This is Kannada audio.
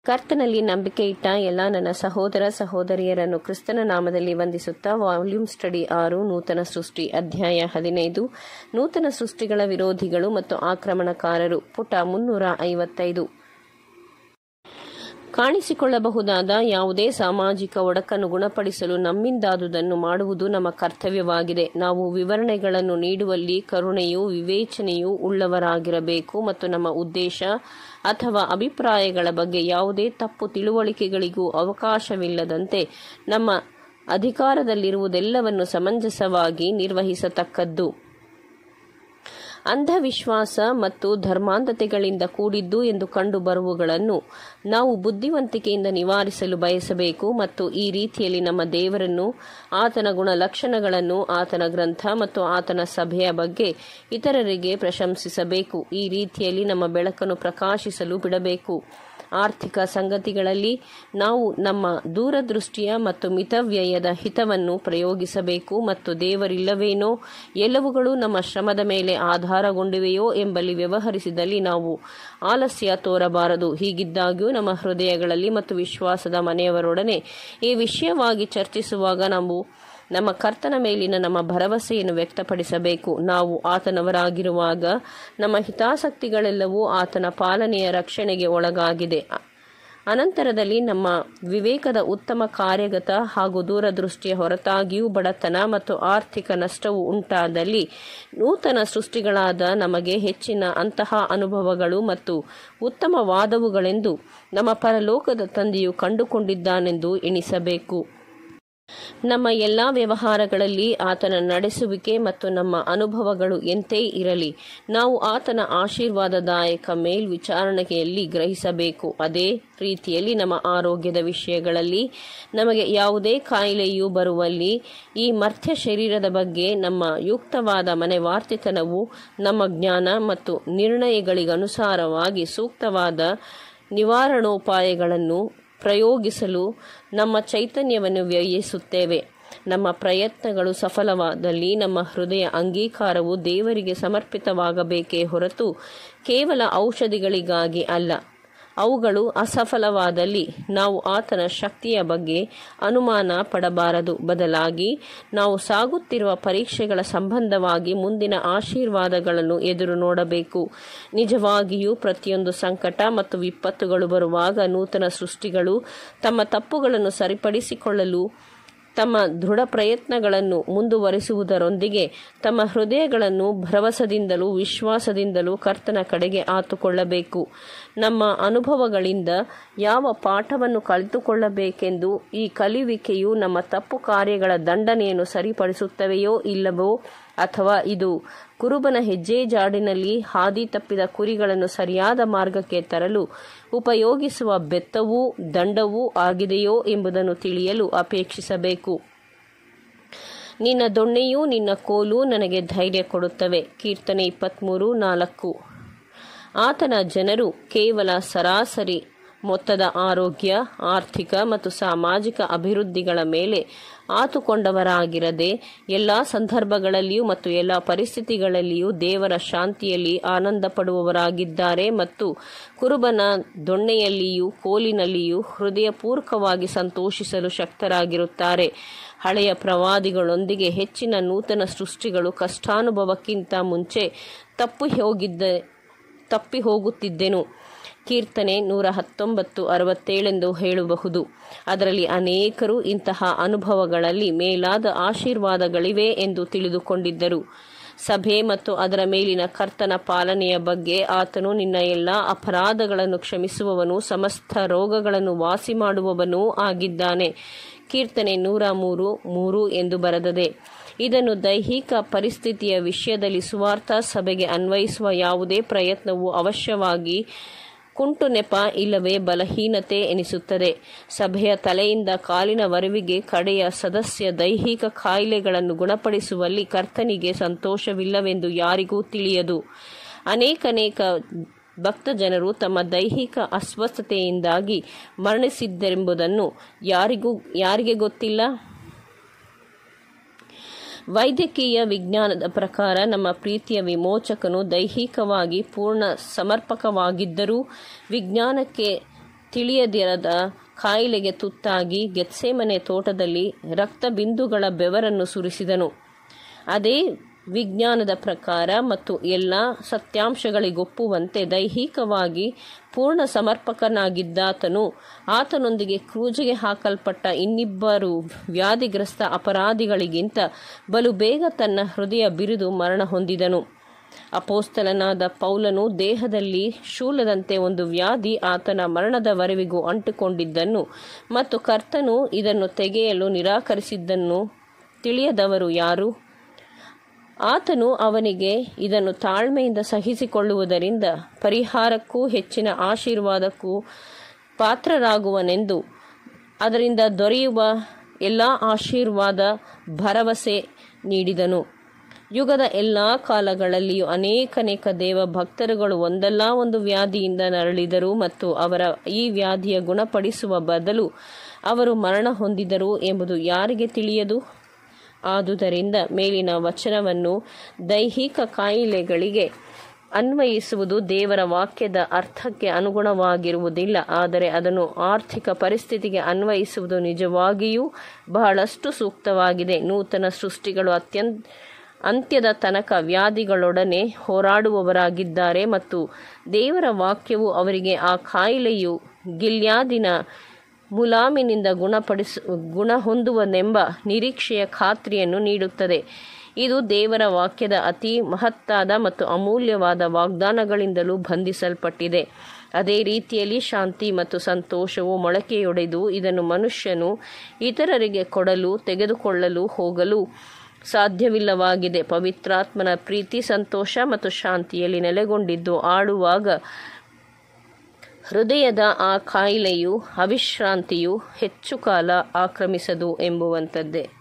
ಕರ್ತನಲ್ಲಿ ನಂಬಿಕೆ ಇಟ್ಟ ಎಲ್ಲ ನನ್ನ ಸಹೋದರ ಸಹೋದರಿಯರನ್ನು ಕ್ರಿಸ್ತನ ನಾಮದಲ್ಲಿ ವಂದಿಸುತ್ತಾ ವಾಲ್ಯೂಮ್ ಸ್ಟಡಿ ಆರು ನೂತನ ಸೃಷ್ಟಿ ಅಧ್ಯಾಯ ಹದಿನೈದು ನೂತನ ಸೃಷ್ಟಿಗಳ ವಿರೋಧಿಗಳು ಮತ್ತು ಆಕ್ರಮಣಕಾರರು ಪುಟ ಮುನ್ನೂರ ಐವತ್ತೈದು ಕಾಣಿಸಿಕೊಳ್ಳಬಹುದಾದ ಯಾವುದೇ ಸಾಮಾಜಿಕ ಒಡಕನ್ನು ಗುಣಪಡಿಸಲು ನಮ್ಮಿಂದಾದುದನ್ನು ಮಾಡುವುದು ನಮ್ಮ ಕರ್ತವ್ಯವಾಗಿದೆ ನಾವು ವಿವರಣೆಗಳನ್ನು ನೀಡುವಲ್ಲಿ ಕರುಣೆಯೂ ವಿವೇಚನೆಯೂ ಉಳ್ಳವರಾಗಿರಬೇಕು ಮತ್ತು ನಮ್ಮ ಉದ್ದೇಶ ಅಥವಾ ಅಭಿಪ್ರಾಯಗಳ ಬಗ್ಗೆ ಯಾವುದೇ ತಪ್ಪು ತಿಳುವಳಿಕೆಗಳಿಗೂ ಅವಕಾಶವಿಲ್ಲದಂತೆ ನಮ್ಮ ಅಧಿಕಾರದಲ್ಲಿರುವುದೆಲ್ಲವನ್ನು ಸಮಂಜಸವಾಗಿ ನಿರ್ವಹಿಸತಕ್ಕದ್ದು ಅಂಧವಿಶ್ವಾಸ ಮತ್ತು ಧರ್ಮಾಂಧತೆಗಳಿಂದ ಕೂಡಿದ್ದು ಎಂದು ಕಂಡು ಬರುವುಗಳನ್ನು ನಾವು ಬುದ್ಧಿವಂತಿಕೆಯಿಂದ ನಿವಾರಿಸಲು ಬಯಸಬೇಕು ಮತ್ತು ಈ ರೀತಿಯಲ್ಲಿ ನಮ್ಮ ದೇವರನ್ನು ಆತನ ಗುಣಲಕ್ಷಣಗಳನ್ನು ಆತನ ಗ್ರಂಥ ಮತ್ತು ಆತನ ಸಭೆಯ ಬಗ್ಗೆ ಇತರರಿಗೆ ಪ್ರಶಂಸಿಸಬೇಕು ಈ ರೀತಿಯಲ್ಲಿ ನಮ್ಮ ಬೆಳಕನ್ನು ಪ್ರಕಾಶಿಸಲು ಬಿಡಬೇಕು ಆರ್ಥಿಕ ಸಂಗತಿಗಳಲ್ಲಿ ನಾವು ನಮ್ಮ ದೂರದೃಷ್ಟಿಯ ಮತ್ತು ಮಿತವ್ಯಯದ ಹಿತವನ್ನು ಪ್ರಯೋಗಿಸಬೇಕು ಮತ್ತು ದೇವರಿಲ್ಲವೇನೋ ಎಲ್ಲವುಗಳು ನಮ್ಮ ಶ್ರಮದ ಮೇಲೆ ಆಧಾರಗೊಂಡಿವೆಯೋ ಎಂಬಲ್ಲಿ ವ್ಯವಹರಿಸಿದಲ್ಲಿ ನಾವು ಆಲಸ್ಯ ತೋರಬಾರದು ಹೀಗಿದ್ದಾಗ್ಯೂ ನಮ್ಮ ಹೃದಯಗಳಲ್ಲಿ ಮತ್ತು ವಿಶ್ವಾಸದ ಮನೆಯವರೊಡನೆ ಈ ವಿಷಯವಾಗಿ ಚರ್ಚಿಸುವಾಗ ನಾವು ನಮ್ಮ ಕರ್ತನ ಮೇಲಿನ ನಮ್ಮ ಭರವಸೆಯನ್ನು ವ್ಯಕ್ತಪಡಿಸಬೇಕು ನಾವು ಆತನವರಾಗಿರುವಾಗ ನಮ್ಮ ಹಿತಾಸಕ್ತಿಗಳೆಲ್ಲವೂ ಆತನ ಪಾಲನೆಯ ರಕ್ಷಣೆಗೆ ಒಳಗಾಗಿದೆ ಅನಂತರದಲ್ಲಿ ನಮ್ಮ ವಿವೇಕದ ಉತ್ತಮ ಕಾರ್ಯಗತ ಹಾಗೂ ದೂರದೃಷ್ಟಿಯ ಹೊರತಾಗಿಯೂ ಬಡತನ ಮತ್ತು ಆರ್ಥಿಕ ನಷ್ಟವು ಉಂಟಾದಲ್ಲಿ ನೂತನ ಸೃಷ್ಟಿಗಳಾದ ನಮಗೆ ಹೆಚ್ಚಿನ ಅಂತಹ ಅನುಭವಗಳು ಮತ್ತು ಉತ್ತಮವಾದವುಗಳೆಂದು ನಮ್ಮ ಪರಲೋಕದ ತಂದೆಯು ಕಂಡುಕೊಂಡಿದ್ದಾನೆಂದು ಎಣಿಸಬೇಕು ನಮ್ಮ ಎಲ್ಲ ವ್ಯವಹಾರಗಳಲ್ಲಿ ಆತನ ನಡೆಸುವಿಕೆ ಮತ್ತು ನಮ್ಮ ಅನುಭವಗಳು ಎಂತೇ ಇರಲಿ ನಾವು ಆತನ ಆಶೀರ್ವಾದದಾಯಕ ಮೇಲ್ವಿಚಾರಣೆಯಲ್ಲಿ ಗ್ರಹಿಸಬೇಕು ಅದೇ ರೀತಿಯಲ್ಲಿ ನಮ್ಮ ಆರೋಗ್ಯದ ವಿಷಯಗಳಲ್ಲಿ ನಮಗೆ ಯಾವುದೇ ಕಾಯಿಲೆಯೂ ಬರುವಲ್ಲಿ ಈ ಮರ್ತ್ಯ ಶರೀರದ ಬಗ್ಗೆ ನಮ್ಮ ಯುಕ್ತವಾದ ಮನೆವಾರ್ತಿತನವು ನಮ್ಮ ಜ್ಞಾನ ಮತ್ತು ನಿರ್ಣಯಗಳಿಗನುಸಾರವಾಗಿ ಸೂಕ್ತವಾದ ನಿವಾರಣೋಪಾಯಗಳನ್ನು ಪ್ರಯೋಗಿಸಲು ನಮ್ಮ ಚೈತನ್ಯವನ್ನು ವ್ಯಯಿಸುತ್ತೇವೆ ನಮ್ಮ ಪ್ರಯತ್ನಗಳು ಸಫಲವಾದಲ್ಲಿ ನಮ್ಮ ಹೃದಯ ಅಂಗೀಕಾರವು ದೇವರಿಗೆ ಸಮರ್ಪಿತವಾಗಬೇಕೇ ಹೊರತು ಕೇವಲ ಔಷಧಿಗಳಿಗಾಗಿ ಅಲ್ಲ ಅವುಗಳು ಅಸಫಲವಾದಲ್ಲಿ ನಾವು ಆತನ ಶಕ್ತಿಯ ಬಗ್ಗೆ ಅನುಮಾನ ಪಡಬಾರದು ಬದಲಾಗಿ ನಾವು ಸಾಗುತ್ತಿರುವ ಪರೀಕ್ಷೆಗಳ ಸಂಬಂಧವಾಗಿ ಮುಂದಿನ ಆಶೀರ್ವಾದಗಳನ್ನು ಎದುರು ನೋಡಬೇಕು ನಿಜವಾಗಿಯೂ ಪ್ರತಿಯೊಂದು ಸಂಕಟ ಮತ್ತು ವಿಪತ್ತುಗಳು ಬರುವಾಗ ನೂತನ ಸೃಷ್ಟಿಗಳು ತಮ್ಮ ತಪ್ಪುಗಳನ್ನು ಸರಿಪಡಿಸಿಕೊಳ್ಳಲು ತಮ್ಮ ದೃಢ ಪ್ರಯತ್ನಗಳನ್ನು ಮುಂದುವರಿಸುವುದರೊಂದಿಗೆ ತಮ್ಮ ಹೃದಯಗಳನ್ನು ಭರವಸದಿಂದಲೂ ವಿಶ್ವಾಸದಿಂದಲೂ ಕರ್ತನ ಕಡೆಗೆ ಆತುಕೊಳ್ಳಬೇಕು ನಮ್ಮ ಅನುಭವಗಳಿಂದ ಯಾವ ಪಾಠವನ್ನು ಕಲಿತುಕೊಳ್ಳಬೇಕೆಂದು ಈ ಕಲಿಯುವಿಕೆಯು ನಮ್ಮ ತಪ್ಪು ಕಾರ್ಯಗಳ ದಂಡನೆಯನ್ನು ಸರಿಪಡಿಸುತ್ತವೆಯೋ ಇಲ್ಲವೋ ಅಥವಾ ಇದು ಕುರುಬನ ಹೆಜ್ಜೆ ಜಾಡಿನಲ್ಲಿ ಹಾದಿ ತಪ್ಪಿದ ಕುರಿಗಳನ್ನು ಸರಿಯಾದ ಮಾರ್ಗಕ್ಕೆ ತರಲು ಉಪಯೋಗಿಸುವ ಬೆತ್ತವೂ ದಂಡವೂ ಆಗಿದೆಯೋ ಎಂಬುದನ್ನು ತಿಳಿಯಲು ಅಪೇಕ್ಷಿಸಬೇಕು ನಿನ್ನ ದೊಣ್ಣೆಯೂ ನಿನ್ನ ಕೋಲು ನನಗೆ ಧೈರ್ಯ ಕೊಡುತ್ತವೆ ಕೀರ್ತನೆ ಇಪ್ಪತ್ತ್ಮೂರು ನಾಲ್ಕು ಆತನ ಜನರು ಕೇವಲ ಸರಾಸರಿ ಮೊತ್ತದ ಆರೋಗ್ಯ ಆರ್ಥಿಕ ಮತ್ತು ಸಾಮಾಜಿಕ ಅಭಿವೃದ್ಧಿಗಳ ಮೇಲೆ ಆತುಕೊಂಡವರಾಗಿರದೆ ಎಲ್ಲ ಸಂದರ್ಭಗಳಲ್ಲಿಯೂ ಮತ್ತು ಎಲ್ಲ ಪರಿಸ್ಥಿತಿಗಳಲ್ಲಿಯೂ ದೇವರ ಶಾಂತಿಯಲ್ಲಿ ಆನಂದ ಪಡುವವರಾಗಿದ್ದಾರೆ ಮತ್ತು ಕುರುಬನ ದೊಣ್ಣೆಯಲ್ಲಿಯೂ ಕೋಲಿನಲ್ಲಿಯೂ ಹೃದಯಪೂರ್ವಕವಾಗಿ ಸಂತೋಷಿಸಲು ಶಕ್ತರಾಗಿರುತ್ತಾರೆ ಹಳೆಯ ಪ್ರವಾದಿಗಳೊಂದಿಗೆ ಹೆಚ್ಚಿನ ನೂತನ ಸೃಷ್ಟಿಗಳು ಕಷ್ಟಾನುಭವಕ್ಕಿಂತ ಮುಂಚೆ ತಪ್ಪು ಹೋಗಿದ್ದ ತಪ್ಪಿ ಹೋಗುತ್ತಿದ್ದೆನು ಕೀರ್ತನೆ ನೂರ ಹತ್ತೊಂಬತ್ತು ಅರವತ್ತೇಳೆಂದು ಹೇಳಬಹುದು ಅದರಲ್ಲಿ ಅನೇಕರು ಇಂತಹ ಅನುಭವಗಳಲ್ಲಿ ಮೇಲಾದ ಆಶೀರ್ವಾದಗಳಿವೆ ಎಂದು ತಿಳಿದುಕೊಂಡಿದ್ದರು ಸಭೆ ಮತ್ತು ಅದರ ಮೇಲಿನ ಕರ್ತನ ಪಾಲನೆಯ ಬಗ್ಗೆ ಆತನು ನಿನ್ನ ಎಲ್ಲ ಅಪರಾಧಗಳನ್ನು ಕ್ಷಮಿಸುವವನು ಸಮಸ್ತ ರೋಗಗಳನ್ನು ವಾಸಿ ಮಾಡುವವನೂ ಆಗಿದ್ದಾನೆ ಕೀರ್ತನೆ ನೂರ ಮೂರು ಮೂರು ಎಂದು ಬರೆದದೆ ಇದನ್ನು ದೈಹಿಕ ಪರಿಸ್ಥಿತಿಯ ವಿಷಯದಲ್ಲಿ ಸುವಾರ್ಥ ಸಭೆಗೆ ಅನ್ವಯಿಸುವ ಯಾವುದೇ ಪ್ರಯತ್ನವು ಅವಶ್ಯವಾಗಿ ಕುಂಟು ನೆಪ ಇಲ್ಲವೇ ಬಲಹೀನತೆ ಎನಿಸುತ್ತದೆ ಸಭೆಯ ತಲೆಯಿಂದ ಕಾಲಿನವರೆವಿಗೆ ಕಡೆಯ ಸದಸ್ಯ ದೈಹಿಕ ಕಾಯಿಲೆಗಳನ್ನು ಗುಣಪಡಿಸುವಲ್ಲಿ ಕರ್ತನಿಗೆ ಸಂತೋಷವಿಲ್ಲವೆಂದು ಯಾರಿಗೂ ತಿಳಿಯದು ಅನೇಕನೇಕ ಭಕ್ತ ಜನರು ತಮ್ಮ ದೈಹಿಕ ಅಸ್ವಸ್ಥತೆಯಿಂದಾಗಿ ಮರಣಿಸಿದ್ದರೆಂಬುದನ್ನು ಯಾರಿಗೂ ಯಾರಿಗೆ ಗೊತ್ತಿಲ್ಲ ವೈದ್ಯಕೀಯ ವಿಜ್ಞಾನದ ಪ್ರಕಾರ ನಮ್ಮ ಪ್ರೀತಿಯ ವಿಮೋಚಕನು ದೈಹಿಕವಾಗಿ ಪೂರ್ಣ ಸಮರ್ಪಕವಾಗಿದ್ದರೂ ವಿಜ್ಞಾನಕ್ಕೆ ತಿಳಿಯದಿರದ ಕಾಯಿಲೆಗೆ ತುತ್ತಾಗಿ ಗೆತ್ಸೆಮನೆ ತೋಟದಲ್ಲಿ ರಕ್ತ ಬಿಂದುಗಳ ಬೆವರನ್ನು ಸುರಿಸಿದನು ಅದೇ ವಿಜ್ಞಾನದ ಪ್ರಕಾರ ಮತ್ತು ಎಲ್ಲ ಸತ್ಯಾಂಶಗಳಿಗೊಪ್ಪುವಂತೆ ದೈಹಿಕವಾಗಿ ಪೂರ್ಣ ಸಮರ್ಪಕನಾಗಿದ್ದಾತನು ಆತನೊಂದಿಗೆ ಕ್ರೂಜೆಗೆ ಹಾಕಲ್ಪಟ್ಟ ಇನ್ನಿಬ್ಬರು ವ್ಯಾಧಿಗ್ರಸ್ತ ಅಪರಾಧಿಗಳಿಗಿಂತ ಬಲು ಬೇಗ ತನ್ನ ಹೃದಯ ಬಿರಿದು ಮರಣ ಹೊಂದಿದನು ಅಪೋಸ್ತಲನಾದ ಪೌಲನು ದೇಹದಲ್ಲಿ ಶೂಲದಂತೆ ಒಂದು ವ್ಯಾಧಿ ಆತನ ಮರಣದವರೆವಿಗೂ ಅಂಟುಕೊಂಡಿದ್ದನ್ನು ಮತ್ತು ಕರ್ತನು ಇದನ್ನು ತೆಗೆಯಲು ನಿರಾಕರಿಸಿದ್ದನ್ನು ತಿಳಿಯದವರು ಯಾರು ಆತನು ಅವನಿಗೆ ಇದನ್ನು ತಾಳ್ಮೆಯಿಂದ ಸಹಿಸಿಕೊಳ್ಳುವುದರಿಂದ ಪರಿಹಾರಕ್ಕೂ ಹೆಚ್ಚಿನ ಆಶೀರ್ವಾದಕ್ಕೂ ಪಾತ್ರರಾಗುವನೆಂದು ಅದರಿಂದ ದೊರೆಯುವ ಎಲ್ಲ ಆಶೀರ್ವಾದ ಭರವಸೆ ನೀಡಿದನು ಯುಗದ ಎಲ್ಲ ಕಾಲಗಳಲ್ಲಿಯೂ ಅನೇಕನೇಕ ದೇವ ಭಕ್ತರುಗಳು ಒಂದಲ್ಲ ಒಂದು ವ್ಯಾಧಿಯಿಂದ ನರಳಿದರು ಮತ್ತು ಅವರ ಈ ವ್ಯಾಧಿಯ ಗುಣಪಡಿಸುವ ಬದಲು ಅವರು ಮರಣ ಹೊಂದಿದರು ಎಂಬುದು ಯಾರಿಗೆ ತಿಳಿಯದು ಆದುದರಿಂದ ಮೇಲಿನ ವಚನವನ್ನು ದೈಹಿಕ ಕಾಯಿಲೆಗಳಿಗೆ ಅನ್ವಯಿಸುವುದು ದೇವರ ವಾಕ್ಯದ ಅರ್ಥಕ್ಕೆ ಅನುಗುಣವಾಗಿರುವುದಿಲ್ಲ ಆದರೆ ಅದನ್ನು ಆರ್ಥಿಕ ಪರಿಸ್ಥಿತಿಗೆ ಅನ್ವಯಿಸುವುದು ನಿಜವಾಗಿಯೂ ಬಹಳಷ್ಟು ಸೂಕ್ತವಾಗಿದೆ ನೂತನ ಸೃಷ್ಟಿಗಳು ಅತ್ಯಂತ ಅಂತ್ಯದ ತನಕ ವ್ಯಾಧಿಗಳೊಡನೆ ಹೋರಾಡುವವರಾಗಿದ್ದಾರೆ ಮತ್ತು ದೇವರ ವಾಕ್ಯವು ಅವರಿಗೆ ಆ ಕಾಯಿಲೆಯು ಗಿಲ್ಯಾದಿನ ಮುಲಾಮಿನಿಂದ ಗುಣಪಡಿಸ ಗುಣ ಹೊಂದುವನೆಂಬ ನಿರೀಕ್ಷೆಯ ಖಾತ್ರಿಯನ್ನು ನೀಡುತ್ತದೆ ಇದು ದೇವರ ವಾಕ್ಯದ ಅತಿ ಮಹತ್ತಾದ ಮತ್ತು ಅಮೂಲ್ಯವಾದ ವಾಗ್ದಾನಗಳಿಂದಲೂ ಬಂಧಿಸಲ್ಪಟ್ಟಿದೆ ಅದೇ ರೀತಿಯಲ್ಲಿ ಶಾಂತಿ ಮತ್ತು ಸಂತೋಷವು ಮೊಳಕೆಯೊಡೆದು ಇದನ್ನು ಮನುಷ್ಯನು ಇತರರಿಗೆ ಕೊಡಲು ತೆಗೆದುಕೊಳ್ಳಲು ಹೋಗಲು ಸಾಧ್ಯವಿಲ್ಲವಾಗಿದೆ ಪವಿತ್ರಾತ್ಮನ ಪ್ರೀತಿ ಸಂತೋಷ ಮತ್ತು ಶಾಂತಿಯಲ್ಲಿ ನೆಲೆಗೊಂಡಿದ್ದು ಆಡುವಾಗ ಹೃದಯದ ಆ ಕಾಯಿಲೆಯು ಅವಿಶ್ರಾಂತಿಯು ಹೆಚ್ಚು ಕಾಲ ಆಕ್ರಮಿಸದು ಎಂಬುವಂಥದ್ದೇ